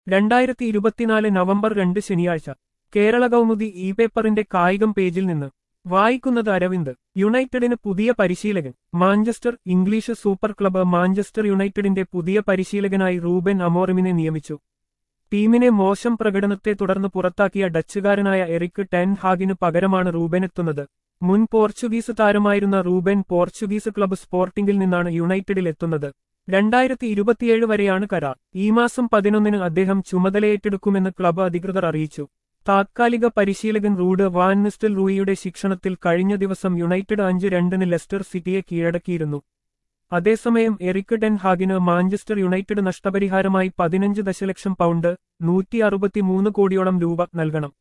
രണ്ടായിരത്തി ഇരുപത്തിനാല് നവംബർ രണ്ട് ശനിയാഴ്ച കേരള കൗമുദി ഇ പേപ്പറിന്റെ കായികം പേജിൽ നിന്ന് വായിക്കുന്നത് അരവിന്ദ് യുണൈറ്റഡിന് പുതിയ പരിശീലകൻ Manchester English super club Manchester യുണൈറ്റഡിന്റെ പുതിയ പരിശീലകനായി റൂബൻ അമോറിമിനെ നിയമിച്ചു ടീമിനെ മോശം പ്രകടനത്തെ തുടർന്ന് പുറത്താക്കിയ ഡച്ചുകാരനായ എറിക് ടെൻ ഹാഗിനു പകരമാണ് റൂബൻ എത്തുന്നത് മുൻ പോർച്ചുഗീസ് താരമായിരുന്ന റൂബൻ പോർച്ചുഗീസ് ക്ലബ്ബ് സ്പോർട്ടിംഗിൽ നിന്നാണ് യുണൈറ്റഡിൽ എത്തുന്നത് രണ്ടായിരത്തി ഇരുപത്തിയേഴ് വരെയാണ് കരാർ ഈ മാസം പതിനൊന്നിന് അദ്ദേഹം ചുമതലയേറ്റെടുക്കുമെന്ന് ക്ലബ്ബ് അധികൃതർ അറിയിച്ചു താത്കാലിക പരിശീലകൻ റൂഡ് വാൻ നിസ്റ്റൽ റൂയിയുടെ ശിക്ഷണത്തിൽ കഴിഞ്ഞ ദിവസം യുണൈറ്റഡ് അഞ്ച് രണ്ടിന് ലെസ്റ്റർ സിറ്റിയെ കീഴടക്കിയിരുന്നു അതേസമയം എറിക് ടെൻ ഹാഗിന് മാഞ്ചസ്റ്റർ യുണൈറ്റഡ് നഷ്ടപരിഹാരമായി പതിനഞ്ച് ദശലക്ഷം പൗണ്ട് നൂറ്റി അറുപത്തിമൂന്ന് കോടിയോളം രൂപ നൽകണം